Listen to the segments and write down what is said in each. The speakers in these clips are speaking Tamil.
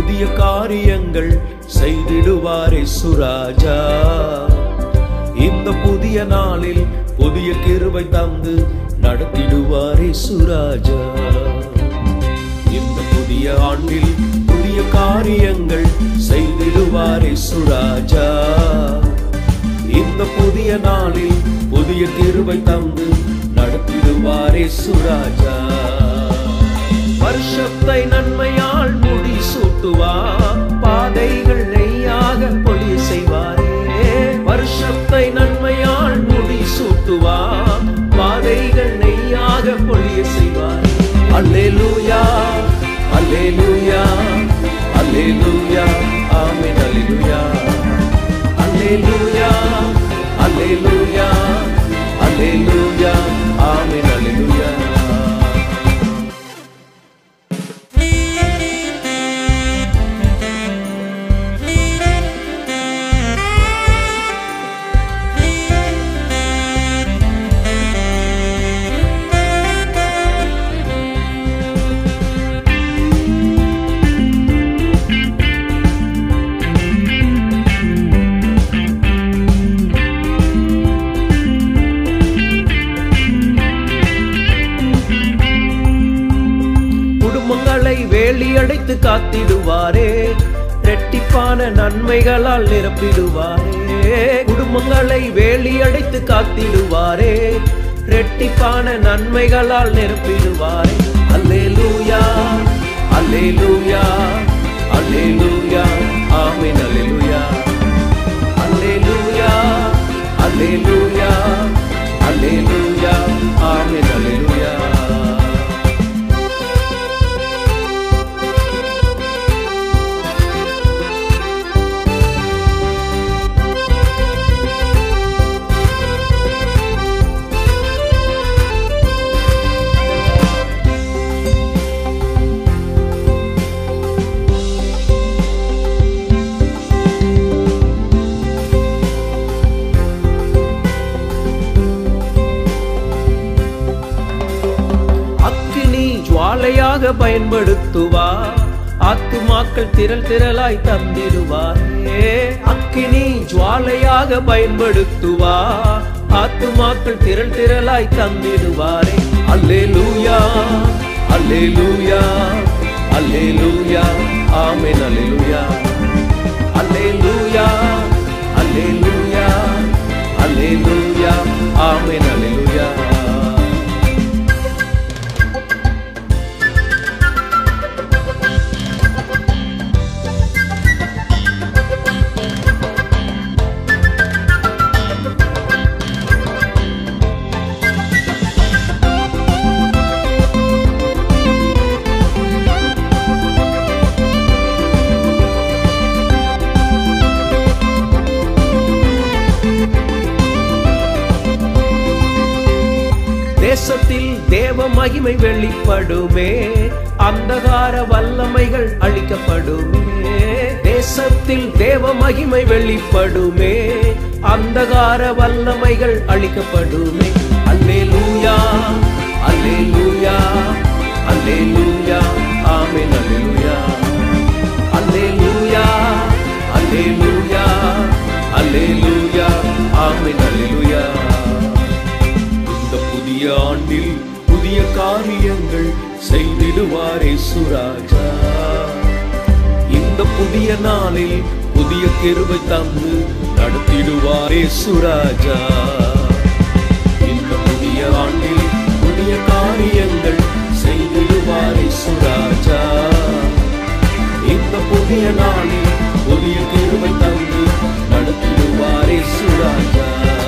புதிய காரியங்கள் செய்திடுவாரே சுராஜா இந்த புதிய நாளில் புதிய கிருபை தந்து நடத்திடுவாரே சுராஜா இந்த புதிய ஆண்டில் புதிய காரியங்கள் செய்திடுவாரே சுராஜா இந்த புதிய நாளில் புதிய கிருபை தந்து நடத்திடுவாரே சுராஜா வருஷத்தை நன்மையால் முடி சூட்டுவார் பாதைகள் நெய்யாக பொழி செய்வாரே வருஷத்தை நன்மையால் முடி சூட்டுவார் பாதைகள் நெய்யாக பொழிய செய்வார் அல்லேலூயா அல்லேலூயா அல்லேலூயா ஆமென் அல்லேலூயா அல்லேலூயா அல்லேலூயா அல்லேலூயா ஆமென் அல்லேலூயா குடும்பங்களை வேலியடைத்து காத்திடுவாரே ரெட்டிப்பான நன்மைகளால் நிரப்பிடுவாரே குடும்பங்களை வேலியடைத்து காத்திடுவாரே ரெட்டிப்பான நன்மைகளால் நிரப்பிடுவாரே அல்லேலூயா அல்லேலூயா அல்லேலூயா ஆமென் அல்லேலூயா அல்லேலூயா அல்லேலூயா அல்லேலூயா ஆமென் அல்லேலூயா அக்கினி ஜுவாலையாக பயன்படுத்துவா ஆத்துமாக்கள் திரள் திரளாய் தந்திடுவாரே அக்கினி ஜுவாலையாக பயன்படுத்துவா ஆத்துமாக்கள் திரள் திரளாய் தந்திடுவாரே அல்லேலூயா அல்லேலூயா அல்லேலூயா ஆமென் அல்லேலூயா அல்லேலூயா அல்லேலூயா அல்லேலூயா ஆமென் அல்லேலூயா தேசத்தில் தேவ மகிமை வெளிப்படுமே அந்தகார வல்லமைகள் அழிக்கப்படுமே தேசத்தில் தேவ மகிமை வெளிப்படுமே அந்தகார வல்லமைகள் அழிக்கப்படுமே அல்லேலூயா அல்லேலூயா அல்லேலூயா ஆமென் அல்லேலூயா அல்லேலூயா அல்லேலூயா அல்லேலூயா ஆமென் அல்லேலூயா இந்த புதிய ஆண்டில் புதிய காரியங்கள் செய்திடுவாரே சுராஜா இந்த புதிய நாளில் புதிய கிருபை தந்து நடத்திடுவாரே சுராஜா இந்த புதிய ஆண்டில் புதிய காரியங்கள் செய்திடுவாரே சுராஜா இந்த புதிய நாளில் புதிய கிருபை தந்து நடத்திடுவாரே சுராஜா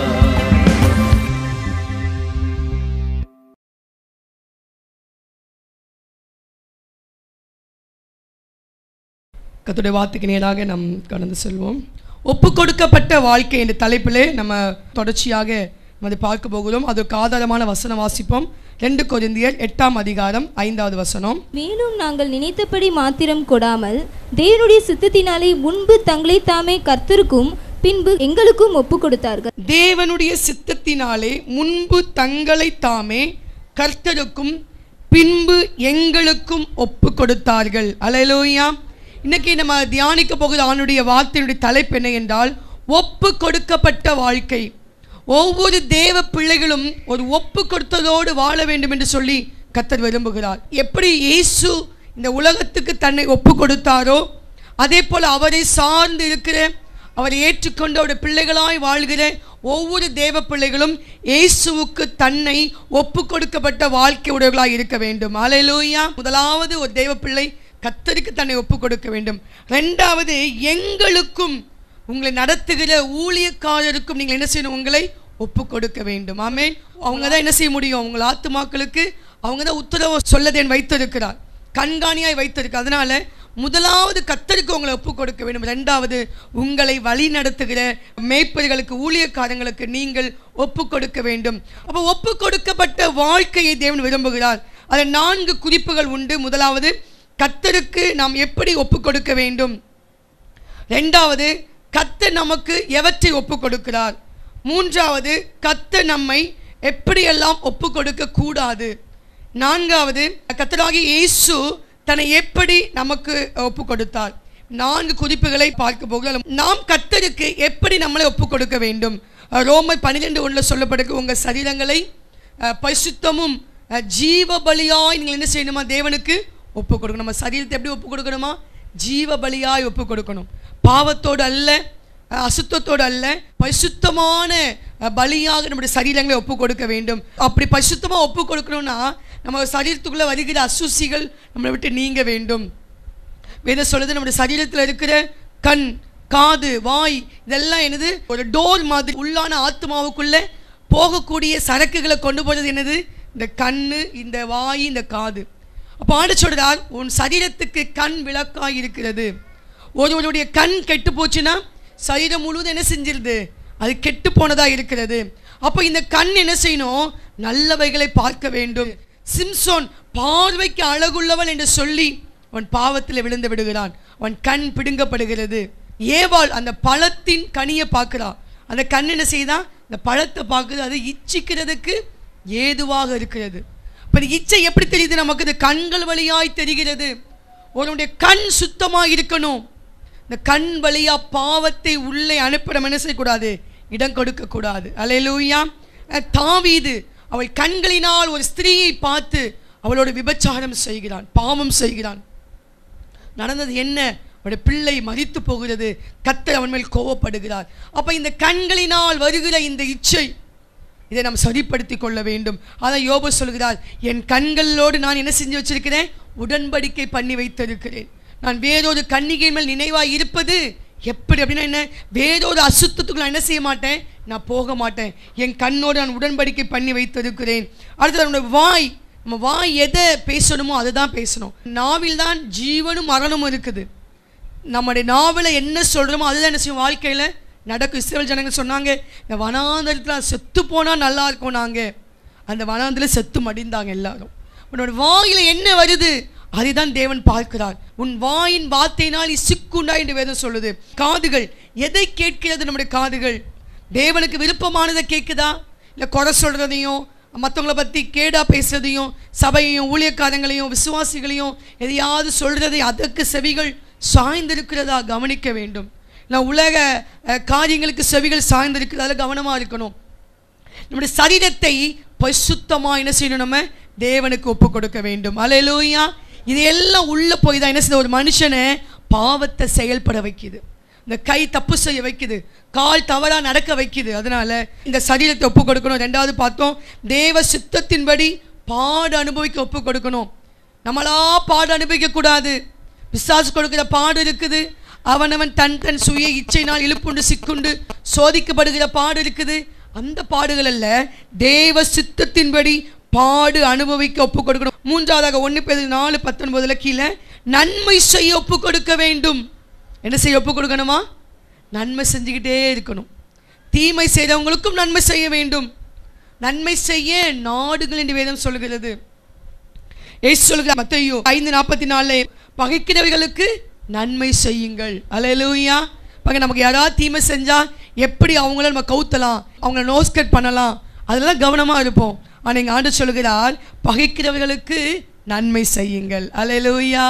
கத்துடைய வார்த்தைக்கு நேராக நாம் கடந்து செல்வோம் ஒப்பு கொடுக்கப்பட்ட வாழ்க்கை என்ற தலைப்பிலே நம்ம தொடர்ச்சியாக நம்ம அதை பார்க்க போகிறோம் அதுக்கு ஆதாரமான வசனம் வாசிப்போம் ரெண்டு கொரிந்தியர் எட்டாம் அதிகாரம் ஐந்தாவது வசனம் மேலும் நாங்கள் நினைத்தபடி மாத்திரம் கொடாமல் தேவனுடைய சித்தத்தினாலே முன்பு தங்களை தாமே கர்த்தருக்கும் பின்பு எங்களுக்கும் ஒப்பு கொடுத்தார்கள் தேவனுடைய சித்தத்தினாலே முன்பு தங்களை தாமே கர்த்தருக்கும் பின்பு எங்களுக்கும் ஒப்பு கொடுத்தார்கள் அலையலோயா இன்னைக்கு நம்ம தியானிக்க போகிற ஆணுடைய வார்த்தையினுடைய தலைப்பு என்ன என்றால் ஒப்பு கொடுக்கப்பட்ட வாழ்க்கை ஒவ்வொரு தேவ பிள்ளைகளும் ஒரு ஒப்பு கொடுத்ததோடு வாழ வேண்டும் என்று சொல்லி கத்தர் விரும்புகிறார் எப்படி இயேசு இந்த உலகத்துக்கு தன்னை ஒப்பு கொடுத்தாரோ அதே போல் அவரை சார்ந்து இருக்கிற அவரை ஏற்றுக்கொண்டு அவருடைய பிள்ளைகளாய் வாழ்கிற ஒவ்வொரு தேவ பிள்ளைகளும் இயேசுவுக்கு தன்னை ஒப்பு கொடுக்கப்பட்ட வாழ்க்கை உடையவர்களாய் இருக்க வேண்டும் அலையிலூயா முதலாவது ஒரு தேவ பிள்ளை கத்தருக்கு தன்னை ஒப்பு கொடுக்க வேண்டும் ரெண்டாவது எங்களுக்கும் உங்களை நடத்துகிற ஊழியக்காரருக்கும் நீங்கள் என்ன செய்யணும் உங்களை ஒப்பு கொடுக்க வேண்டும் ஆமென் அவங்க தான் என்ன செய்ய முடியும் உங்கள் ஆத்துமாக்களுக்கு அவங்க தான் உத்தரவு சொல்லதேன் வைத்திருக்கிறார் கண்காணியாய் வைத்திருக்கு அதனால முதலாவது கத்தருக்கு உங்களை ஒப்பு கொடுக்க வேண்டும் ரெண்டாவது உங்களை வழி நடத்துகிற மேய்ப்பர்களுக்கு ஊழியக்காரங்களுக்கு நீங்கள் ஒப்பு கொடுக்க வேண்டும் அப்போ ஒப்பு கொடுக்கப்பட்ட வாழ்க்கையை தேவன் விரும்புகிறார் அதில் நான்கு குறிப்புகள் உண்டு முதலாவது கத்தருக்கு நாம் எப்படி ஒப்பு கொடுக்க வேண்டும் ரெண்டாவது கத்தர் நமக்கு எவற்றை ஒப்பு கொடுக்கிறார் மூன்றாவது கத்தர் நம்மை எப்படியெல்லாம் ஒப்பு கொடுக்க கூடாது நான்காவது கத்தராகி இயேசு தன்னை எப்படி நமக்கு ஒப்பு கொடுத்தார் நான்கு குறிப்புகளை பார்க்க போகிறோம் நாம் கத்தருக்கு எப்படி நம்மளை ஒப்பு கொடுக்க வேண்டும் ரோமர் பன்னிரெண்டு ஒன்றில் சொல்லப்படுக்கு உங்கள் சரீரங்களை அஹ், பரிசுத்தமும் அஹ், ஜீவ பலியாய் நீங்கள் என்ன செய்யணுமா தேவனுக்கு ஒப்பு கொடுக்கணும் நம்ம சரீரத்தை எப்படி ஒப்பு கொடுக்கணுமா ஜீவ பலியாய் ஒப்பு கொடுக்கணும் பாவத்தோடு அல்ல அஹ், அசுத்தத்தோடு அல்ல பரிசுத்தமான அஹ், பலியாக நம்முடைய சரீரங்களை ஒப்பு கொடுக்க வேண்டும் அப்படி பரிசுத்தமாக ஒப்பு கொடுக்கணும்னா நம்ம சரீரத்துக்குள்ளே வருகிற அசுசிகள் நம்மளை விட்டு நீங்க வேண்டும் வேதம் சொல்லுது நம்முடைய சரீரத்தில் இருக்கிற கண் காது வாய் இதெல்லாம் என்னது ஒரு டோர் மாதிரி உள்ளான ஆத்மாவுக்குள்ளே போகக்கூடிய சரக்குகளை கொண்டு போகிறது என்னது இந்த கண்ணு இந்த வாய் இந்த காது அப்போ ஆண்டு சொல்றார் உன் சரீரத்துக்கு கண் விளக்காய் இருக்கிறது ஒருவருடைய கண் கெட்டு போச்சுன்னா சரீரம் முழுவதும் என்ன செஞ்சிருது அது கெட்டு போனதா இருக்கிறது அப்போ இந்த கண் என்ன செய்யணும் நல்லவைகளை பார்க்க வேண்டும் சிம்சோன் பார்வைக்கு அழகுள்ளவன் என்று சொல்லி அவன் பாவத்தில் விழுந்து விடுகிறான் அவன் கண் பிடுங்கப்படுகிறது ஏவாள் அந்த பழத்தின் கனியை பார்க்கிறா அந்த கண் என்ன செய்தா இந்த பழத்தை பார்க்குது அது இச்சிக்கிறதுக்கு ஏதுவாக இருக்கிறது இப்போ இந்த இச்சை எப்படி தெரியுது நமக்கு இது கண்கள் வழியாய் தெரிகிறது ஒருவனுடைய கண் சுத்தமாக இருக்கணும் இந்த கண் வழியா பாவத்தை உள்ளே அனுப்ப நம்ம என்ன செய்யக்கூடாது இடம் கொடுக்க கூடாது அலையலூயா தாவீது அவள் கண்களினால் ஒரு ஸ்திரீயை பார்த்து அவளோட விபச்சாரம் செய்கிறான் பாவம் செய்கிறான் நடந்தது என்ன அவருடைய பிள்ளை மறித்து போகிறது கத்தர் அவன் மேல் கோவப்படுகிறார் அப்ப இந்த கண்களினால் வருகிற இந்த இச்சை இதை நாம் சரிப்படுத்திக் கொள்ள வேண்டும் அதான் யோபு சொல்கிறார் என் கண்களோடு நான் என்ன செஞ்சு வச்சிருக்கிறேன் உடன்படிக்கை பண்ணி வைத்திருக்கிறேன் நான் வேறொரு கன்னிகை மேல் நினைவாய் இருப்பது எப்படி அப்படின்னா என்ன வேறொரு அசுத்தத்துக்கு நான் என்ன செய்ய மாட்டேன் நான் போக மாட்டேன் என் கண்ணோடு நான் உடன்படிக்கை பண்ணி வைத்திருக்கிறேன் அடுத்தது நம்முடைய வாய் நம்ம வாய் எதை பேசணுமோ அதை தான் பேசணும் நாவில் தான் ஜீவனும் மரணமும் இருக்குது நம்முடைய நாவலை என்ன சொல்கிறோமோ அதுதான் என்ன செய்யும் வாழ்க்கையில் நடக்கும் இஸ்ரேல் ஜனங்கள் சொன்னாங்க இந்த வனாந்தரத்தில் செத்து போனால் நல்லா இருக்கும் நாங்கள் அந்த வனாந்திரத்தில் செத்து மடிந்தாங்க எல்லாரும் உன்னோட வாயில் என்ன வருது அதைதான் தேவன் பார்க்கிறார் உன் வாயின் வார்த்தையினால் சிக்குண்டா என்று வேதம் சொல்லுது காதுகள் எதை கேட்கிறது நம்முடைய காதுகள் தேவனுக்கு விருப்பமானதை கேட்குதா இல்லை குறை சொல்கிறதையும் மற்றவங்கள பற்றி கேடா பேசுறதையும் சபையையும் ஊழியக்காரங்களையும் விசுவாசிகளையும் எதையாவது சொல்கிறதை அதற்கு செவிகள் சாய்ந்திருக்கிறதா கவனிக்க வேண்டும் இல்லை உலக அஹ், காரியங்களுக்கு செவிகள் சாய்ந்திருக்கிறதால கவனமாக இருக்கணும் நம்முடைய சரீரத்தை பரிசுத்தமாக என்ன செய்யணும் நம்ம தேவனுக்கு ஒப்பு கொடுக்க வேண்டும் அலையலூயா இதையெல்லாம் உள்ளே போய் தான் என்ன செய்யுது ஒரு மனுஷனை பாவத்தை செயல்பட வைக்குது இந்த கை தப்பு செய்ய வைக்குது கால் தவறா நடக்க வைக்குது அதனால இந்த சரீரத்தை ஒப்பு கொடுக்கணும் ரெண்டாவது பார்த்தோம் தேவ சித்தத்தின்படி பாடு அனுபவிக்க ஒப்பு கொடுக்கணும் நம்மளா பாடு அனுபவிக்க கூடாது பிசாசு கொடுக்கிற பாடு இருக்குது அவனவன் தன் தன் சுய இச்சையினால் இழுப்புண்டு சிக்குண்டு சோதிக்கப்படுகிற பாடு இருக்குது அந்த பாடுகள் அல்ல தேவ சித்தத்தின்படி பாடு அனுபவிக்க ஒப்பு கொடுக்கணும் மூன்றாவதாக ஒன்று பேர் நாலு பத்தொன்பதுல கீழே நன்மை செய்ய ஒப்பு கொடுக்க வேண்டும் என்ன செய்ய ஒப்பு கொடுக்கணுமா நன்மை செஞ்சுக்கிட்டே இருக்கணும் தீமை செய்தவங்களுக்கும் நன்மை செய்ய வேண்டும் நன்மை செய்ய நாடுகள் என்று வேதம் சொல்கிறது ஏசு சொல்கிறார் மத்தேயு ஐந்து நாற்பத்தி நாலு பகைக்கிறவர்களுக்கு நன்மை செய்யுங்கள் அலையலூயா பக நமக்கு யாராவது தீமை செஞ்சா எப்படி அவங்கள நம்ம கவுத்தலாம் அவங்கள நோஸ்கட் பண்ணலாம் அதெல்லாம் கவனமாக இருப்போம் ஆனால் எங்கள் ஆண்டு சொல்கிறார் பகைக்கிறவர்களுக்கு நன்மை செய்யுங்கள் அலையலூயா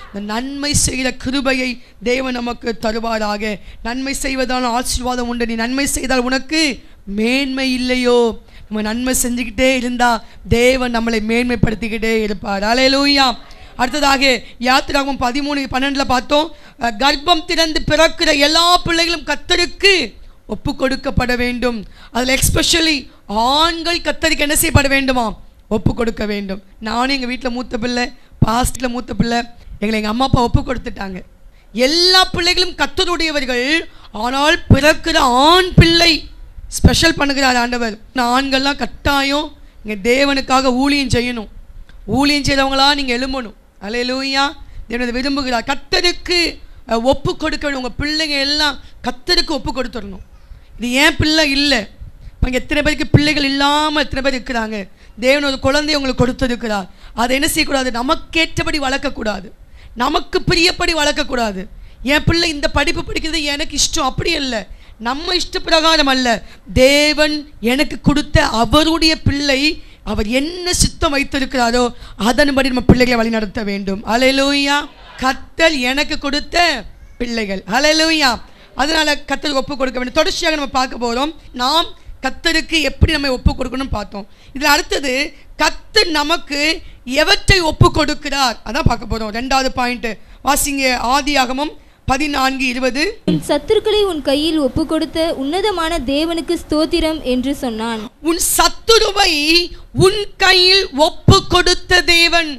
இந்த நன்மை செய்கிற கிருபையை தேவன் நமக்கு தருவாராக நன்மை செய்வதால் ஆசீர்வாதம் உண்டு நீ நன்மை செய்தால் உனக்கு மேன்மை இல்லையோ நம்ம நன்மை செஞ்சுக்கிட்டே இருந்தா தேவன் நம்மளை மேன்மைப்படுத்திக்கிட்டே இருப்பார் அலையலூயா அடுத்ததாக யாத்திராகும் பதிமூணு பன்னெண்டுல பார்த்தோம் அஹ், கர்ப்பம் திறந்து பிறக்கிற எல்லா பிள்ளைகளும் கத்தருக்கு ஒப்பு கொடுக்கப்பட வேண்டும் அதில் எக்ஸ்பெஷலி ஆண்கள் கத்தருக்கு என்ன செய்யப்பட வேண்டுமா ஒப்பு கொடுக்க வேண்டும் நானும் எங்கள் வீட்டில் மூத்த பிள்ளை பாஸ்டில் மூத்த பிள்ளை எங்களை எங்கள் அம்மா அப்பா ஒப்பு கொடுத்துட்டாங்க எல்லா பிள்ளைகளும் கத்தருடையவர்கள் ஆனால் பிறக்கிற ஆண் பிள்ளை ஸ்பெஷல் பண்ணுகிறார் ஆண்டவர் நான் ஆண்கள்லாம் கட்டாயம் இங்கே தேவனுக்காக ஊழியம் செய்யணும் ஊழியம் செய்கிறவங்களா நீங்கள் எழும்பணும் அலையலூயா தேவனது விரும்புகிறார் கத்தருக்கு அஹ், ஒப்பு கொடுக்க வேண்டும் உங்கள் பிள்ளைங்க எல்லாம் கத்தருக்கு ஒப்பு கொடுத்துடணும் இது ஏன் பிள்ளை இல்லை இப்போ இங்கே எத்தனை பேருக்கு பிள்ளைகள் இல்லாமல் எத்தனை பேர் இருக்கிறாங்க தேவன் ஒரு குழந்தையை உங்களுக்கு கொடுத்திருக்கிறார் அதை என்ன செய்யக்கூடாது நமக்கேற்றபடி வளர்க்கக்கூடாது நமக்கு பிரியப்படி வளர்க்கக்கூடாது என் பிள்ளை இந்த படிப்பு படிக்கிறது எனக்கு இஷ்டம் அப்படி இல்லை நம்ம இஷ்ட பிரகாரம் அல்ல தேவன் எனக்கு கொடுத்த அவருடைய பிள்ளை அவர் என்ன சித்தம் வைத்திருக்கிறாரோ அதன்படி நம்ம பிள்ளைகளை வழிநடத்த வேண்டும் அலையலூயா கத்தல் எனக்கு கொடுத்த பிள்ளைகள் அலையலூயா அதனால கத்தருக்கு ஒப்பு கொடுக்க வேண்டும் தொடர்ச்சியாக நம்ம பார்க்க போகிறோம் நாம் கத்தருக்கு எப்படி நம்ம ஒப்பு கொடுக்கணும்னு பார்த்தோம் இதில் அடுத்தது கத்தர் நமக்கு எவற்றை ஒப்பு கொடுக்கிறார் அதான் பார்க்க போகிறோம் ரெண்டாவது பாயிண்ட் வாசிங்க ஆதியாகமம் பதினான்கு இருபது உன் சத்துருக்களை உன் கையில் ஒப்பு கொடுத்த உன்னதமான தேவனுக்கு ஸ்தோத்திரம் என்று சொன்னான் உன் சத்துருவை உன் கையில் ஒப்பு கொடுத்த தேவன்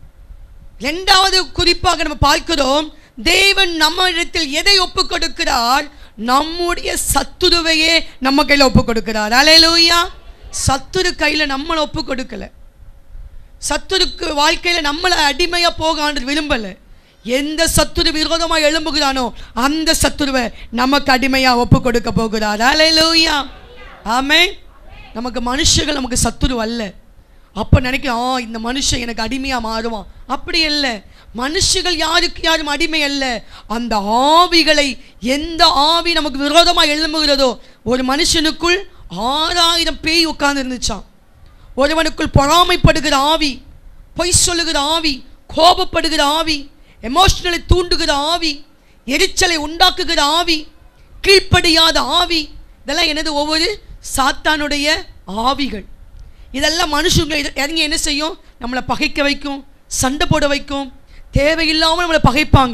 இரண்டாவது குறிப்பாக நம்ம பார்க்கிறோம் தேவன் நம்ம இடத்தில் எதை ஒப்பு கொடுக்கிறார் நம்முடைய சத்துருவையே நம்ம கையில் ஒப்பு கொடுக்கிறார் அலையலூயா சத்துரு கையில் நம்மளை ஒப்பு கொடுக்கல சத்துருக்கு வாழ்க்கையில் நம்மளை அடிமையாக போக ஆண்டு விரும்பலை எந்த சத்துரு விரோதமாக எழும்புகிறானோ அந்த சத்துருவை நமக்கு அடிமையாக ஒப்பு கொடுக்க போகிறார் அலையலூயா ஆமே நமக்கு மனுஷர்கள் நமக்கு சத்துரு அல்ல அப்போ நினைக்கிறோம் ஆ இந்த மனுஷன் எனக்கு அடிமையாக மாறுவான் அப்படி இல்லை மனுஷர்கள் யாருக்கு யாரும் அடிமை அல்ல அந்த ஆவிகளை எந்த ஆவி நமக்கு விரோதமாக எழும்புகிறதோ ஒரு மனுஷனுக்குள் ஆறாயிரம் பேய் உட்கார்ந்து இருந்துச்சான் ஒருவனுக்குள் பொறாமைப்படுகிற ஆவி பொய் சொல்லுகிற ஆவி கோபப்படுகிற ஆவி எமோஷனலை தூண்டுகிற ஆவி எரிச்சலை உண்டாக்குகிற ஆவி கீழ்ப்படியாத ஆவி இதெல்லாம் என்னது ஒவ்வொரு சாத்தானுடைய ஆவிகள் இதெல்லாம் மனுஷங்களை இற- இறங்கி என்ன செய்யும் நம்மளை பகைக்க வைக்கும் சண்டை போட வைக்கும் தேவையில்லாமல் நம்மளை பகைப்பாங்க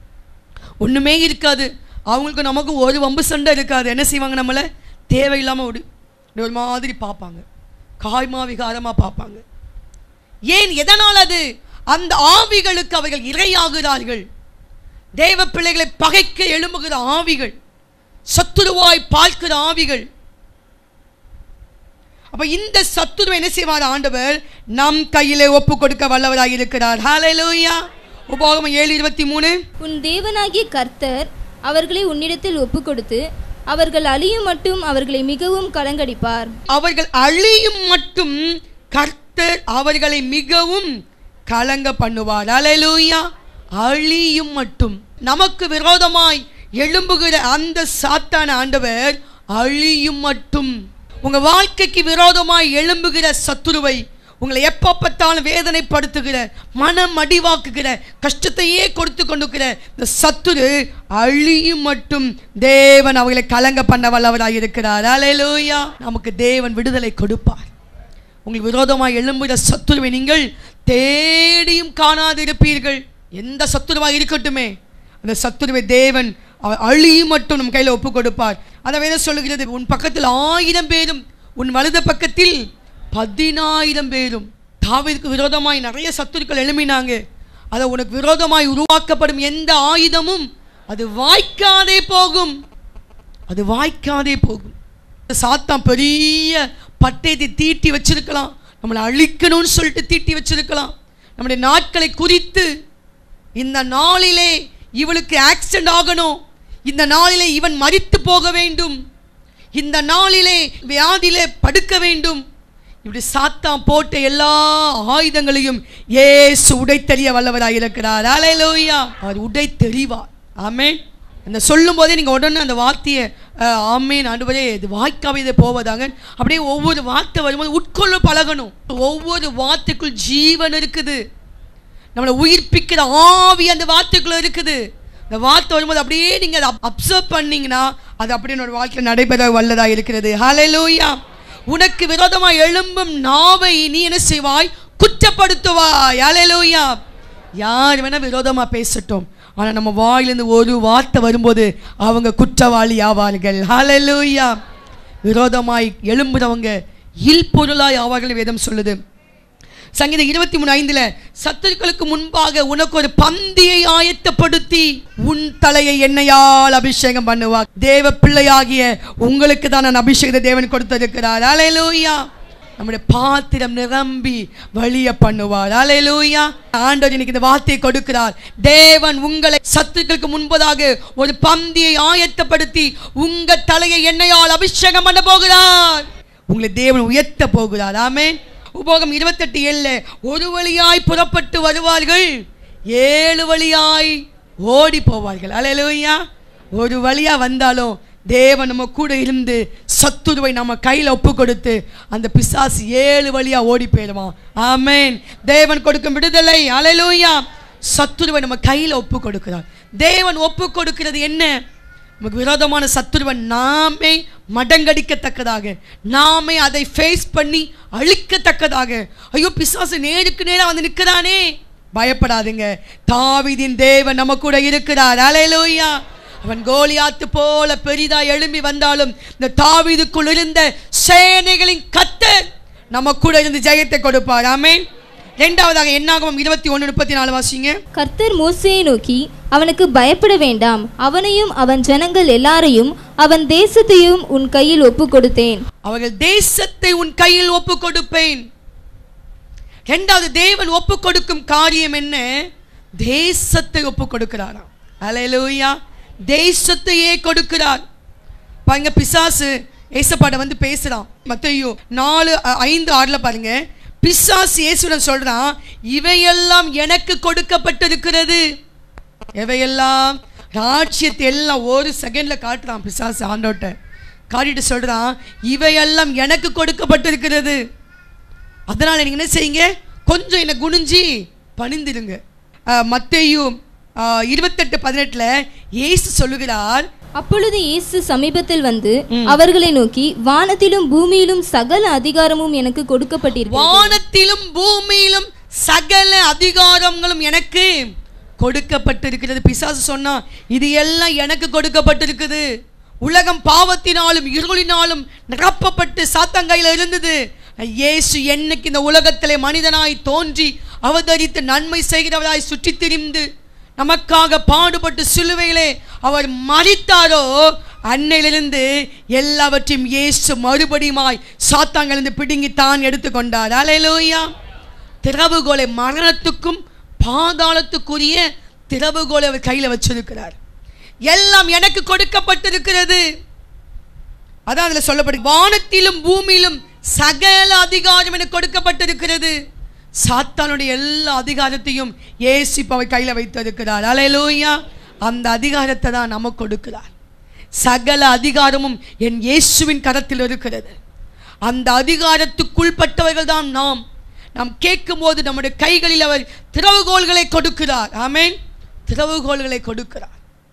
ஒன்றுமே இருக்காது அவங்களுக்கு நமக்கு ஒரு வம்பு சண்டை இருக்காது என்ன செய்வாங்க நம்மளை தேவையில்லாமல் ஒரு ஒரு மாதிரி பார்ப்பாங்க காய்மா விகாரமாக பார்ப்பாங்க ஏன் எதனால் அது அந்த ஆவிகளுக்கு அவர்கள் இரையாகிறார்கள் தேவ பிள்ளைகளை பகைக்க எழும்புகிற ஆவிகள் சத்துருவாய் பார்க்கிற ஆவிகள் அப்ப இந்த சத்துருவை என்ன செய்வார் ஆண்டவர் நம் கையிலே ஒப்பு கொடுக்க வல்லவராக இருக்கிறார் ஹalleluya உபாகமம் ஏழு இருபத்தி மூணு உன் தேவனாகிய கர்த்தர் அவர்களை உன்னிடத்தில் ஒப்பு கொடுத்து அவர்கள் அழியும் மட்டும் அவர்களை மிகவும் கலங்கடிப்பார் அவர்கள் அழியும் மட்டும் கர்த்தர் அவர்களை மிகவும் கலங்க பண்ணுவார் அலையலூயா அழியும் மட்டும் நமக்கு விரோதமாய் எழும்புகிற அந்த சாத்தான ஆண்டவர் அழியும் மட்டும் உங்க வாழ்க்கைக்கு விரோதமாய் எழும்புகிற சத்துருவை உங்களை எப்போ பார்த்தாலும் வேதனைப்படுத்துகிற மனம் அடிவாக்குகிற கஷ்டத்தையே கொடுத்து கொண்டிருக்கிற இந்த சத்துரு அழியும் மட்டும் தேவன் அவர்களை கலங்க பண்ண வல்லவராக இருக்கிறார் அலையலூயா நமக்கு தேவன் விடுதலை கொடுப்பார் உங்களுக்கு விரோதமாக எழும்புகிற சத்துருவை நீங்கள் தேடியும் காணாதிருப்பீர்கள் எந்த சத்துருவாக இருக்கட்டுமே அந்த சத்துருவை தேவன் அவர் அழியும் மட்டும் நம் கையில் ஒப்பு கொடுப்பார் அதை வேற சொல்லுகிறது உன் பக்கத்தில் ஆயிரம் பேரும் உன் வலது பக்கத்தில் பதினாயிரம் பேரும் தாவீதுக்கு விரோதமாய் நிறைய சத்துருக்கள் எழும்பினாங்க அதை உனக்கு விரோதமாய் உருவாக்கப்படும் எந்த ஆயுதமும் அது வாய்க்காதே போகும் அது வாய்க்காதே போகும் சாத்தான் பெரிய பட்டயத்தை தீட்டி வச்சிருக்கலாம் நம்மளை அழிக்கணும்னு சொல்லிட்டு தீட்டி வச்சிருக்கலாம் நம்முடைய நாட்களை குறித்து இந்த நாளிலே இவளுக்கு ஆக்சிடென்ட் ஆகணும் இந்த நாளிலே இவன் மரித்து போக வேண்டும் இந்த நாளிலே வியாதியிலே படுக்க வேண்டும் இப்படி சாத்தான் போட்ட எல்லா ஆயுதங்களையும் ஏசு உடைத்தெறிய வல்லவராக இருக்கிறார் அலையலோயா அவர் உடை தெரிவார் ஆமென் அந்த சொல்லும் போதே நீங்கள் உடனே அந்த வார்த்தையை அஹ், ஆமேன் ஆண்டவரே இது வாய்க்காவே இதை போவதாங்க அப்படியே ஒவ்வொரு வார்த்தை வரும்போது உட்கொள்ள பழகணும் ஒவ்வொரு வார்த்தைக்குள் ஜீவன் இருக்குது நம்மளை உயிர்ப்பிக்கிற ஆவி அந்த வார்த்தைக்குள்ள இருக்குது இந்த வார்த்தை வரும்போது அப்படியே நீங்க அதை அப்சர்வ் பண்ணீங்கன்னா அது அப்படியே ஒரு வாழ்க்கையில் நடைபெற வல்லதா இருக்கிறது ஹalleluya உனக்கு விரோதமா எழும்பும் நாவை நீ என்ன செய்வாய் குற்றப்படுத்துவாய் ஹalleluya யார் வேணா விரோதமா பேசட்டும் ஆனா நம்ம வாயிலிருந்து ஒரு வார்த்தை வரும்போது அவங்க குற்றவாளி ஆவார்கள் ஹalleluya விரோதமாய் எழும்புறவங்க இல்பொருளாய் ஆவார்கள் வேதம் சொல்லுது சங்கீதம் இருபத்தி மூணு ஐந்துல சத்துருக்களுக்கு முன்பாக உனக்கு ஒரு பந்தியை ஆயத்தப்படுத்தி உன் தலையை எண்ணெயால் அபிஷேகம் பண்ணுவார் தேவ பிள்ளையாகிய உங்களுக்கு தான் நான் அபிஷேகத்தை தேவன் கொடுத்திருக்கிறார் அலையலூயா நம்முடைய பாத்திரம் நிரம்பி வழிய பண்ணுவார் அலையலூயா ஆண்டவர் இன்னைக்கு இந்த வார்த்தையை கொடுக்கிறார் தேவன் உங்களை சத்துக்களுக்கு முன்பதாக ஒரு பந்தியை ஆயத்தப்படுத்தி உங்க தலையை எண்ணெயால் அபிஷேகம் பண்ண போகிறார் உங்களை தேவன் உயர்த்த போகிறார் ஆமென் உபோகம் இருபத்தெட்டு ஏழுல ஒரு வழியாய் புறப்பட்டு வருவார்கள் ஏழு வழியாய் ஓடி போவார்கள் அலையலூயா ஒரு வழியா வந்தாலும் தேவன் நம்ம கூட இருந்து சத்துருவை நம்ம கையில் ஒப்பு கொடுத்து அந்த பிசாசு ஏழு வழியா ஓடி போயிடுவான் ஆமென் தேவன் கொடுக்கும் விடுதலை அலையலூயா சத்துருவை நம்ம கையில் ஒப்பு கொடுக்கிறார் தேவன் ஒப்பு கொடுக்கிறது என்ன நமக்கு விரோதமான சத்துருவன் நாமே மடங்கடிக்கத்தக்கதாக நாமே அதை ஃபேஸ் பண்ணி அழிக்கத்தக்கதாக ஐயோ பிசாசு நேருக்கு நேரா வந்து நிற்கிறானே பயப்படாதுங்க தாவீதின் தேவன் நம்ம கூட இருக்கிறார் அலையலூயா அவன் கோலியாத்து போல பெரிதா எழும்பி வந்தாலும் இந்த தாவீதுக்குள் இருந்த சேனைகளின் கத்தர் நம்ம கூட இருந்து ஜெயத்தை கொடுப்பார் ஆமென் இரண்டாவதாக என்னாகும் இருபத்தி ஒன்று முப்பத்தி நாலு வாசிங்க கர்த்தர் மோசேயை நோக்கி அவனுக்கு பயப்பட வேண்டாம் அவனையும் அவன் ஜனங்கள் எல்லாரையும் அவன் தேசத்தையும் உன் கையில் ஒப்பு கொடுத்தேன் அவர்கள் தேசத்தை உன் கையில் ஒப்பு கொடுப்பேன் இரண்டாவது தேவன் ஒப்பு கொடுக்கும் காரியம் என்ன தேசத்தை ஒப்பு கொடுக்கிறாராம் அலையலூயா தேசத்தையே கொடுக்கிறார் பாருங்க பிசாசு ஏசப்பாட வந்து பேசுறான் மத்தையோ நாலு அ- ஐந்து ஆறுல பாருங்க பிசாசு இயேசுடன் சொல்றான் இவையெல்லாம் எனக்கு கொடுக்கப்பட்டிருக்கிறது எவையெல்லாம் ராட்சியத்தை எல்லாம் ஒரு செகண்ட்ல காட்டுறான் பிசாசு ஆண்டோட்ட காட்டிட்டு சொல்றான் இவையெல்லாம் எனக்கு கொடுக்கப்பட்டிருக்கிறது அதனால நீங்க என்ன செய்யுங்க கொஞ்சம் என்னை குனிஞ்சி பணிந்திருங்க அஹ், மத்தேயு அஹ், இருபத்தெட்டு பதினெட்டுல இயேசு சொல்லுகிறார் அப்பொழுது இயேசு சமீபத்தில் வந்து அவர்களை நோக்கி வானத்திலும் பூமியிலும் சகல அதிகாரமும் எனக்கு கொடுக்கப்பட்டிருக்கிறது வானத்திலும் பூமியிலும் சகல அதிகாரங்களும் எனக்கு கொடுக்கப்பட்டிருக்கிறது பிசாசு சொன்னா இது எல்லாம் எனக்கு கொடுக்கப்பட்டிருக்குது உலகம் பாவத்தினாலும் இருளினாலும் நிரப்பப்பட்டு சாத்தங்கையில் இருந்தது இயேசு என்னைக்கு இந்த உலகத்திலே மனிதனாய் தோன்றி அவதரித்து நன்மை செய்கிறவராய் சுற்றித் திரிந்து நமக்காக பாடுபட்டு சிலுவையிலே அவர் மறித்தாரோ அன்னையிலிருந்து எல்லாவற்றையும் இயேசு மறுபடியுமாய் சாத்தாங்களிருந்து பிடுங்கி தான் எடுத்துக்கொண்டார் அலையலூயா திறவுகோலை மரணத்துக்கும் பாதாளத்துக்குரிய திறவுகோலை அவர் கையில் வச்சிருக்கிறார் எல்லாம் எனக்கு கொடுக்கப்பட்டிருக்கிறது அதான் அதில் சொல்லப்படு வானத்திலும் பூமியிலும் சகல அதிகாரம் எனக்கு கொடுக்கப்பட்டிருக்கிறது சாத்தானுடைய எல்லா அதிகாரத்தையும் ஏசி அவர் கையில் வைத்திருக்கிறார் அலையலூயா அந்த அதிகாரத்தை தான் நமக்கு கொடுக்கிறார் சகல அதிகாரமும் என் இயேசுவின் கரத்தில் இருக்கிறது அந்த அதிகாரத்துக்குள்பட்டவர்கள் தான் நாம் நாம் கேட்கும்போது நம்முடைய கைகளில் அவர் திறவுகோள்களை கொடுக்கிறார் ஆமென் திறவுகோள்களை கொடுக்கிறார்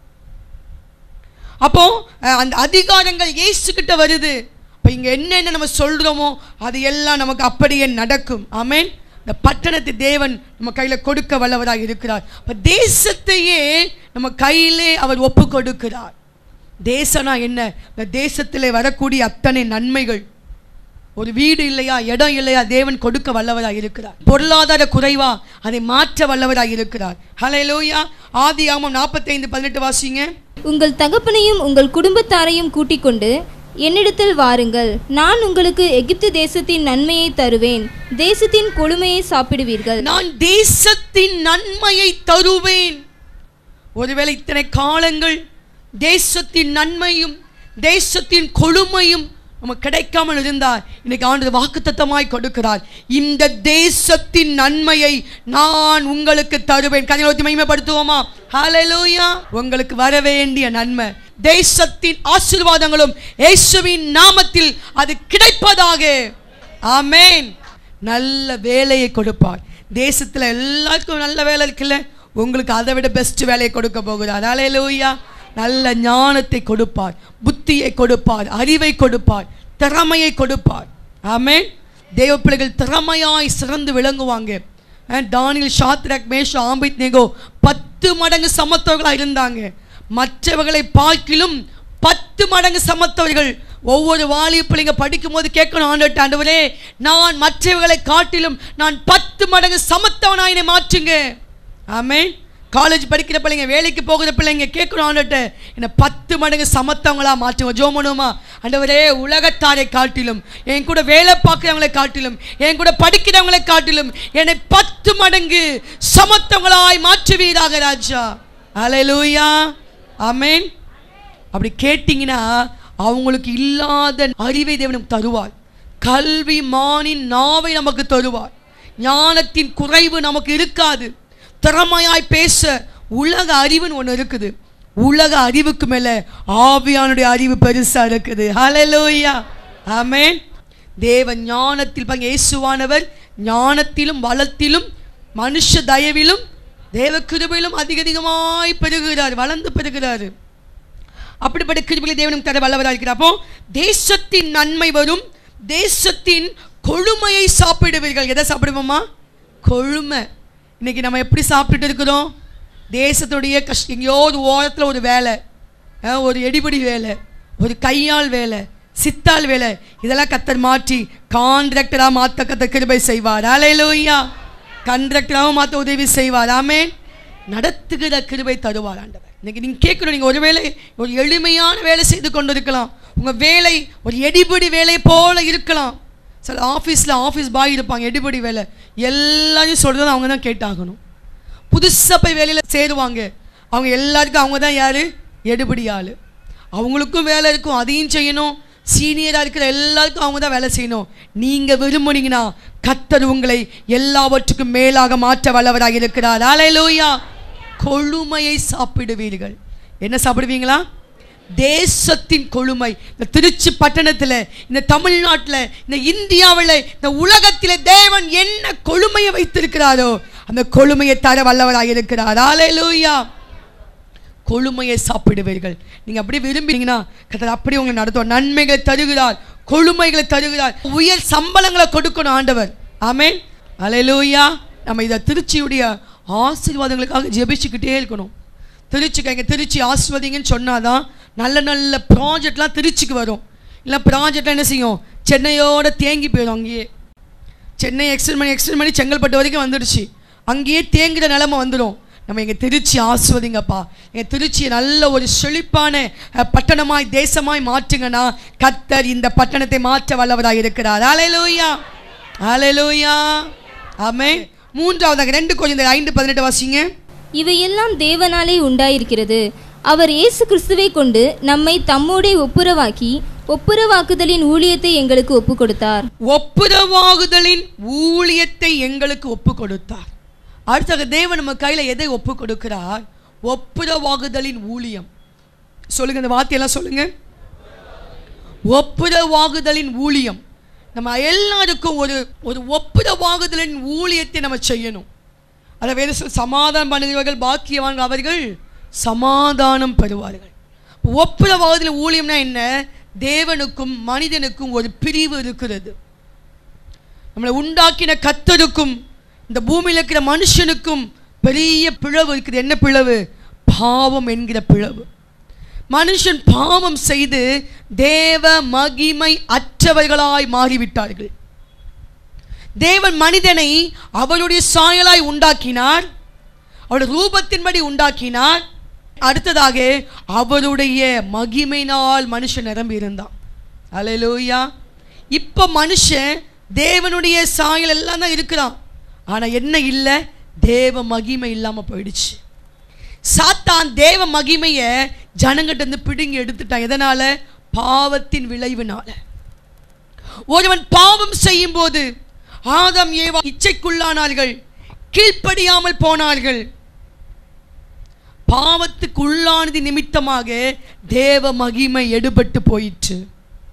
அப்போ அஹ், அந்த அதிகாரங்கள் இயேசு கிட்ட வருது அப்போ இங்க என்னென்ன நம்ம சொல்றோமோ அது எல்லாம் நமக்கு அப்படியே நடக்கும் ஆமென் இந்த பட்டணத்தை தேவன் நம்ம கையில கொடுக்க வல்லவராக இருக்கிறார் அப்ப தேசத்தையே நம்ம கையிலே அவர் ஒப்பு கொடுக்கிறார் தேசனா என்ன இந்த தேசத்திலே வரக்கூடிய அத்தனை நன்மைகள் ஒரு வீடு இல்லையா இடம் இல்லையா தேவன் கொடுக்க வல்லவராக இருக்கிறார் பொருளாதார குறைவா அதை மாற்ற வல்லவராக இருக்கிறார் ஹalleluya ஆதி ஆமம் நாற்பத்தைந்து பதினெட்டு வாசிங்க உங்கள் தகப்பனையும் உங்கள் குடும்பத்தாரையும் கூட்டிக் கொண்டு என்னிடத்தில் வாருங்கள் நான் உங்களுக்கு எகிப்து தேசத்தின் நன்மையை தருவேன் தேசத்தின் கொழுமையை சாப்பிடுவீர்கள் நான் தேசத்தின் நன்மையை தருவேன் ஒருவேளை இத்தனை காலங்கள் தேசத்தின் நன்மையும் தேசத்தின் கொழுமையும் நமக்கு கிடைக்காமல் இருந்தால் இன்னைக்கு ஆண்டு வாக்குத்தத்தமாய் கொடுக்கிறார் இந்த தேசத்தின் நன்மையை நான் உங்களுக்கு தருவேன் கதையோத்தி மகிமைப்படுத்துவோமா ஹalleluya உங்களுக்கு வர வேண்டிய நன்மை தேசத்தின் ஆசீர்வாதங்களும் இயேசுவின் நாமத்தில் அது கிடைப்பதாக ஆமென் நல்ல வேலையை கொடுப்பார் தேசத்தில் எல்லாருக்கும் நல்ல வேலை இருக்குல்ல உங்களுக்கு அதை விட பெஸ்ட் வேலையை கொடுக்க போகிறார் அலையலூயா நல்ல ஞானத்தை கொடுப்பார் புத்தியை கொடுப்பார் அறிவை கொடுப்பார் திறமையை கொடுப்பார் ஆமென் தேவ பிள்ளைகள் திறமையாய் சிறந்து விளங்குவாங்க அஹ் தானியல் ஷாத்ரக் மேஷ ஆம்பித் நேகோ பத்து மடங்கு சமத்தவர்களாக இருந்தாங்க மற்றவர்களை பார்க்கிலும் பத்து மடங்கு சமத்தவர்கள் ஒவ்வொரு வாலிப பிள்ளைங்க படிக்கும் போது கேட்கணும் ஆண்டவர்ட்ட ஆண்டவரே நான் மற்றவர்களை காட்டிலும் நான் பத்து மடங்கு சமத்தவனாய் என்னை மாற்றுங்க ஆமென் காலேஜ் படிக்கிற பிள்ளைங்க வேலைக்கு போகிற பிள்ளைங்க கேட்கணும் ஆண்டவர்ட்ட என்னை பத்து மடங்கு சமத்தவங்களா மாற்றுங்க ஜோமனுமா ஆண்டவரே உலகத்தாரை காட்டிலும் என் கூட வேலை பார்க்குறவங்களை காட்டிலும் என் கூட படிக்கிறவங்களை காட்டிலும் என்னை பத்து மடங்கு சமத்தவங்களாய் மாற்றுவீராக ராஜா அலையலூயா ஆமென் அப்படி கேட்டிங்கன்னா அவங்களுக்கு இல்லாத அறிவை தேவனும் தருவார் கல்வி மானின் நாவை நமக்கு தருவார் ஞானத்தின் குறைவு நமக்கு இருக்காது திறமையாய் பேச உலக அறிவுன்னு ஒன்று இருக்குது உலக அறிவுக்கு மேலே ஆவியானுடைய அறிவு பெருசா இருக்குது ஹalleluya ஆமென் தேவ ஞானத்தில் பாருங்க இயேசுவானவர் ஞானத்திலும் வளத்திலும் மனுஷ தயவிலும் தேவ கிருபையிலும் அதிக அதிகமாய் பெருகிறார் வளர்ந்து பெருகிறாரு அப்படிப்பட்ட கிருபைகளை தேவனும் தர வல்லவராக இருக்கிறார் அப்போ தேசத்தின் நன்மை வரும் தேசத்தின் கொழுமையை சாப்பிடுவீர்கள் எதை சாப்பிடுவோமா கொழுமை இன்னைக்கு நம்ம எப்படி சாப்பிட்டுட்டு இருக்கிறோம் தேசத்துடைய கஷ்ட எங்கேயோ ஒரு ஓரத்தில் ஒரு வேலை அஹ், ஒரு எடிபடி வேலை ஒரு கையால் வேலை சித்தால் வேலை இதெல்லாம் கத்தர் மாற்றி கான்ட்ராக்டராக மாற்ற கத்தர் கிருபை செய்வார் அலையிலோய்யா கான்ட்ராக்டராகவும் மாற்ற உதவி செய்வார் ஆமென் நடத்துகிற கிருபை தருவார் ஆண்டவர் இன்னைக்கு நீங்கள் கேட்கணும் நீங்கள் ஒருவேளை ஒரு எளிமையான வேலை செய்து கொண்டு இருக்கலாம் உங்கள் வேலை ஒரு எடிபடி வேலை போல இருக்கலாம் சில ஆஃபீஸில் ஆஃபீஸ் பாய் இருப்பாங்க எடிபடி வேலை எல்லாரையும் சொல்கிறது அவங்க தான் கேட்டாகணும் புதுசாக போய் வேலையில் சேருவாங்க அவங்க எல்லாருக்கும் அவங்க தான் யார் எடுபடி ஆள் அவங்களுக்கும் வேலை இருக்கும் அதையும் செய்யணும் சீனியராக இருக்கிற எல்லாருக்கும் அவங்க தான் வேலை செய்யணும் நீங்கள் விரும்புனீங்கன்னா கத்தர் உங்களை எல்லாவற்றுக்கும் மேலாக மாற்ற வல்லவராக இருக்கிறார் அலையலூயா கொழுமையை சாப்பிடுவீர்கள் என்ன சாப்பிடுவீங்களா தேசத்தின் கொழுமை இந்த திருச்சி பட்டணத்தில் இந்த தமிழ்நாட்டில் இந்த இந்தியாவில் இந்த உலகத்தில் தேவன் என்ன கொழுமையை வைத்திருக்கிறாரோ அந்த கொழுமையை தர வல்லவராக இருக்கிறார் ஆலையிலூயா கொழுமையை சாப்பிடுவீர்கள் நீங்கள் அப்படியே விரும்பினீங்கன்னா கத்தர் அப்படி உங்களை நடத்துவார் நன்மைகளை தருகிறார் கொழுமைகளை தருகிறார் உயர் சம்பளங்களை கொடுக்கணும் ஆண்டவர் ஆமென் அலையலூயா நம்ம இதை திருச்சியுடைய ஆசீர்வாதங்களுக்காக ஜெபிச்சுக்கிட்டே இருக்கணும் திருச்சிக்கு எங்கள் திருச்சி ஆசிர்வதிங்கன்னு சொன்னாதான் நல்ல நல்ல ப்ராஜெக்ட்லாம் திருச்சிக்கு வரும் இல்லை ப்ராஜெக்ட்லாம் என்ன செய்யும் சென்னையோட தேங்கி போயிடும் அங்கேயே சென்னை எக்ஸ்டெண்ட் பண்ணி எக்ஸ்டெண்ட் பண்ணி செங்கல்பட்டு வரைக்கும் வந்துடுச்சு அங்கேயே தேங்குற நிலைமை வந்துடும் நம்ம எங்கள் திருச்சி ஆசுவதிங்கப்பா எங்கள் திருச்சியை நல்ல ஒரு செழிப்பான அஹ், பட்டணமாய் தேசமாய் மாற்றுங்கன்னா கத்தர் இந்த பட்டணத்தை மாற்ற வல்லவராக இருக்கிறார் அலையலூயா அலையலூயா ஆமே மூன்றாவதாக ரெண்டு கொஞ்சம் ஐந்து பதினெட்டு வாசிங்க இவையெல்லாம் தேவனாலே உண்டாயிருக்கிறது அவர் இயேசு கிறிஸ்துவை கொண்டு நம்மை தம்மோடே ஒப்புரவாக்கி ஒப்புரவாக்குதலின் ஊழியத்தை எங்களுக்கு ஒப்பு கொடுத்தார் ஒப்புரவாகுதலின் ஊழியத்தை எங்களுக்கு ஒப்பு கொடுத்தார் அடுத்தது தேவன் நம்ம கையில் எதை ஒப்பு கொடுக்கிறார் ஒப்புரவாகுதலின் ஊழியம் சொல்லுங்க இந்த வார்த்தையெல்லாம் சொல்லுங்க ஒப்புரவாகுதலின் ஊழியம் நம்ம எல்லாருக்கும் ஒரு ஒரு ஒப்புரவாகுதலின் ஊழியத்தை நம்ம செய்யணும் அதை வேறு சொல் சமாதானம் பண்ணுகிறவர்கள் பாக்கியவான்கள் அவர்கள் சமாதானம் பெறுவார்கள் ஒப்புரவாகுதலின் ஊழியம்னா என்ன தேவனுக்கும் மனிதனுக்கும் ஒரு பிரிவு இருக்கிறது நம்மளை உண்டாக்கின கத்தருக்கும் இந்த பூமியில் இருக்கிற மனுஷனுக்கும் பெரிய பிளவு இருக்குது என்ன பிளவு பாவம் என்கிற பிளவு மனுஷன் பாவம் செய்து தேவ மகிமை அற்றவர்களாய் மாறிவிட்டார்கள் தேவன் மனிதனை அவருடைய சாயலாய் உண்டாக்கினார் அவருடைய ரூபத்தின்படி உண்டாக்கினார் அடுத்ததாக அவருடைய மகிமையினால் மனுஷன் நிரம்பி இருந்தான் அலையலூயா இப்போ மனுஷன் தேவனுடைய சாயல் எல்லாம் தான் இருக்கிறான் ஆனால் என்ன இல்லை தேவ மகிமை இல்லாமல் போயிடுச்சு சாத்தான் தேவ மகிமையை ஜனங்கிட்ட இருந்து பிடுங்கி எடுத்துட்டான் எதனால பாவத்தின் விளைவினால ஒருவன் பாவம் செய்யும் போது ஆதம் ஏவா இச்சைக்குள்ளானார்கள் கீழ்ப்படியாமல் போனார்கள் பாவத்துக்குள்ளானது நிமித்தமாக தேவ மகிமை எடுபட்டு போயிற்று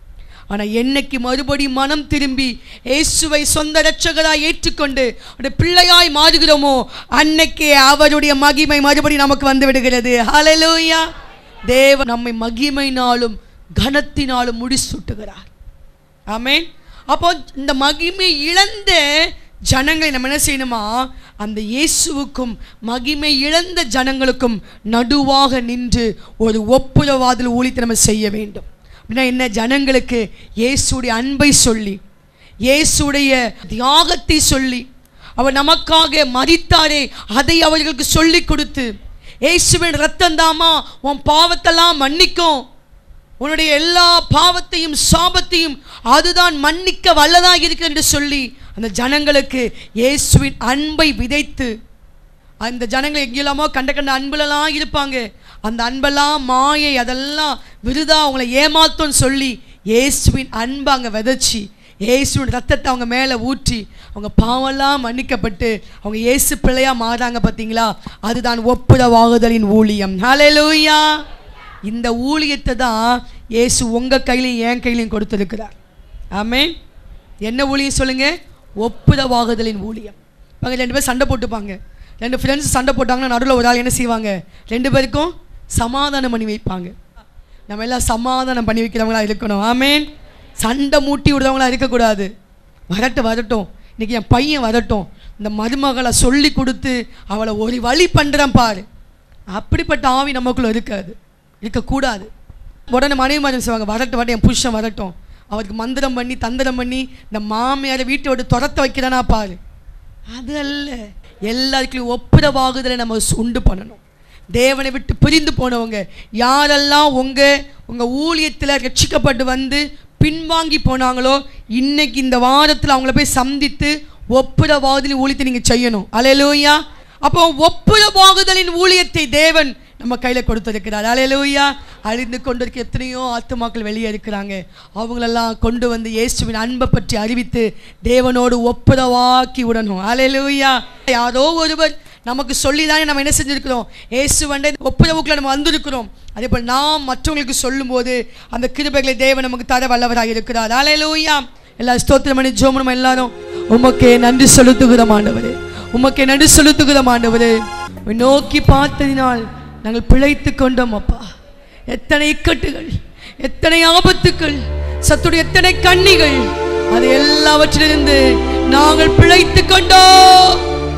ஆனா என்னைக்கு மறுபடி மனம் திரும்பி இயேசுவை சொந்த இரட்சகராய் ஏற்றுக்கொண்டு அவருடைய பிள்ளையாய் மாறுகிறோமோ அன்னைக்கே அவருடைய மகிமை மறுபடி நமக்கு வந்து விடுகிறது ஹalleluya தேவன் நம்மை மகிமையினாலும் கனத்தினாலும் முடிசூட்டுகிறார் ஆமென் அப்போ இந்த மகிமை இழந்த ஜனங்களை நம்ம என்ன செய்யணுமா அந்த இயேசுவுக்கும் மகிமை இழந்த ஜனங்களுக்கும் நடுவாக நின்று ஒரு ஒப்புரவாதல் ஊழியத்தை நம்ம செய்ய வேண்டும் அப்படின்னா என்ன ஜனங்களுக்கு இயேசுடைய அன்பை சொல்லி இயேசுடைய தியாகத்தை சொல்லி அவர் நமக்காக மரித்தாரே அதை அவர்களுக்கு சொல்லி கொடுத்து இயேசுவின் ரத்தம் தாமா உன் பாவத்தெல்லாம் மன்னிக்கும் உன்னுடைய எல்லா பாவத்தையும் சாபத்தையும் அதுதான் மன்னிக்க வல்லதாக இருக்கிறது என்று சொல்லி அந்த ஜனங்களுக்கு இயேசுவின் அன்பை விதைத்து அந்த ஜனங்கள் எங்கெல்லாமோ கண்ட கண்ட அன்புலலாம் இருப்பாங்க அந்த அன்பெல்லாம் மாயை அதெல்லாம் விருதா அவங்கள ஏமாத்தோன்னு சொல்லி இயேசுவின் அன்பை அங்கே விதைச்சி இயேசுவின் ரத்தத்தை அவங்க மேலே ஊற்றி அவங்க பாவம்லாம் மன்னிக்கப்பட்டு அவங்க இயேசு பிள்ளையாக மாறாங்க பார்த்தீங்களா அதுதான் ஒப்புரவாகுதலின் ஊழியம் ஹalleluya இந்த ஊழியத்தை தான் இயேசு உங்கள் கையிலையும் என் கையிலையும் கொடுத்துருக்கிறார் ஆமென் என்ன ஊழியம் சொல்லுங்க ஒப்புரவாகுதலின் ஊழியம் அவங்க ரெண்டு பேரும் சண்டை போட்டுப்பாங்க ரெண்டு ஃப்ரெண்ட்ஸ் சண்டை போட்டாங்கன்னா நடுவில் ஒரு ஆள் என்ன செய்வாங்க ரெண்டு பேருக்கும் சமாதானம் பண்ணி வைப்பாங்க நம்ம எல்லாம் சமாதானம் பண்ணி வைக்கிறவங்களா இருக்கணும் ஆமென் சண்டை மூட்டி விடுறவங்களா இருக்கக்கூடாது வரட்டும் வரட்டும் இன்னைக்கு என் பையன் வரட்டும் இந்த மருமகளை சொல்லி கொடுத்து அவளை ஒரு வழி பண்ணுறேன் பாரு அப்படிப்பட்ட ஆவி நமக்குள்ள இருக்காது இருக்கக்கூடாது உடனே மனைவி மாதிரி சொல்லுவாங்க வரட்டும் வரட்டும் என் புருஷன் வரட்டும் அவருக்கு மந்திரம் பண்ணி தந்திரம் பண்ணி இந்த மாமியாரை வீட்டை விட்டு துரத்த வைக்கிறேனா பாரு அது அல்ல எல்லாருக்கும் ஒப்புரவாகுதலை நம்ம சு- உண்டு பண்ணணும் தேவனை விட்டு பிரிந்து போனவங்க யாரெல்லாம் உங்க உங்க ஊழியத்தில் ரட்சிக்கப்பட்டு வந்து பின்வாங்கி போனாங்களோ இன்னைக்கு இந்த வாரத்தில் அவங்கள போய் சந்தித்து ஒப்புரவாகுதலின் ஊழியத்தை நீங்க செய்யணும் அலையலூயா அப்போ ஒப்புரவாகுதலின் ஊழியத்தை தேவன் நம்ம கையில் கொடுத்திருக்கிறார் அலையலூயா அழிந்து கொண்டிருக்க எத்தனையோ ஆத்துமாக்கள் வெளியே இருக்கிறாங்க அவங்களெல்லாம் கொண்டு வந்து இயேசுவின் அன்பை பற்றி அறிவித்து தேவனோடு ஒப்புரவாக்கி விடணும் அலையலூயா யாரோ ஒருவர் நமக்கு சொல்லி தானே நம்ம என்ன செஞ்சிருக்கிறோம் இயேசு வண்டை ஒப்புரவுக்குள்ள நம்ம வந்திருக்கிறோம் அதே போல் நாம் மற்றவங்களுக்கு சொல்லும்போது அந்த கிருபைகளை தேவன் நமக்கு தர வல்லவராக இருக்கிறார் அலையலூயா எல்லா ஸ்தோத்திரம் பண்ணி ஜோமனம் எல்லாரும் உமக்கே நன்றி செலுத்துகிறோம் ஆண்டவரே உமக்கே நன்றி செலுத்துகிறோம் ஆண்டவரே உம்மை நோக்கி பார்த்ததினால் நாங்கள் பிழைத்து கொண்டோம் அப்பா எத்தனை இக்கட்டுகள் எத்தனை ஆபத்துக்கள் சத்துடைய எத்தனை கண்ணிகள் அது எல்லாவற்றிலிருந்து நாங்கள் பிழைத்து கொண்டோம்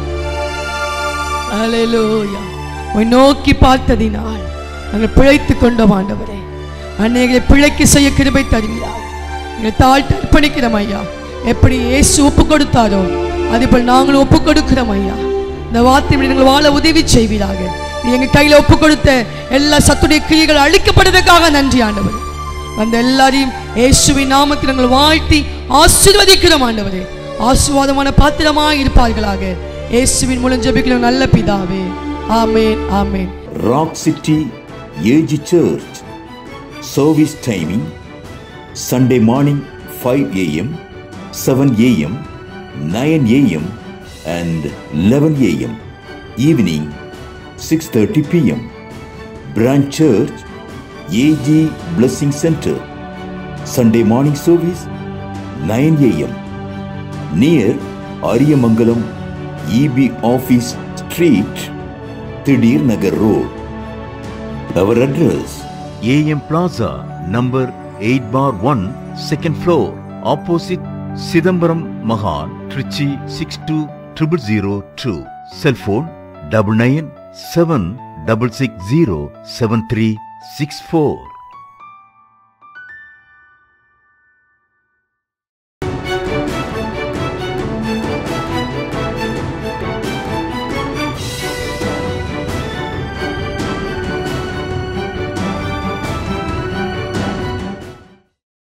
அலையலூயா உம்மை நோக்கி பார்த்ததினால் நாங்கள் பிழைத்து கொண்டோம் ஆண்டவரே அன்னைகளை பிழைக்க செய்ய கிருபை தருகிறார் எங்களை தாழ்த்து அர்ப்பணிக்கிறோம் ஐயா எப்படி இயேசு ஒப்பு கொடுத்தாரோ அதேபோல் நாங்களும் ஒப்பு கொடுக்கிறோம் ஐயா இந்த வார்த்தை நீங்கள் வாழ உதவி செய்வீராக நீ எங்கள் கையில் ஒப்பு கொடுத்த எல்லா சத்துடைய கிரியைகள் அழிக்கப்படுவதற்காக நன்றி ஆண்டவர் அந்த எல்லாரையும் இயேசுவின் நாமத்தில் நாங்கள் வாழ்த்தி ஆசீர்வதிக்கிறோம் ஆண்டவரே ஆசீர்வாதமான பாத்திரமாய் இருப்பார்களாக இயேசுவின் மூலம் ஜெபிக்கிறோம் நல்ல பிதாவே ஆமென் ஆமென் Rock City AG Church. Service timing Sunday morning 5 a.m., 7 a.m., 9 a.m., and 11 a.m. Evening 6:30 p.m. Branch Church AG Blessing Center. Sunday morning service 9 a.m. Near Ariyamangalam EB Office Street, Thidir Nagar Road. Our address AM Plaza, number 8 bar 1, second floor, opposite Sidambaram Mahal, Trichy 620002. Cell phone double nine seven double six zero seven three six four.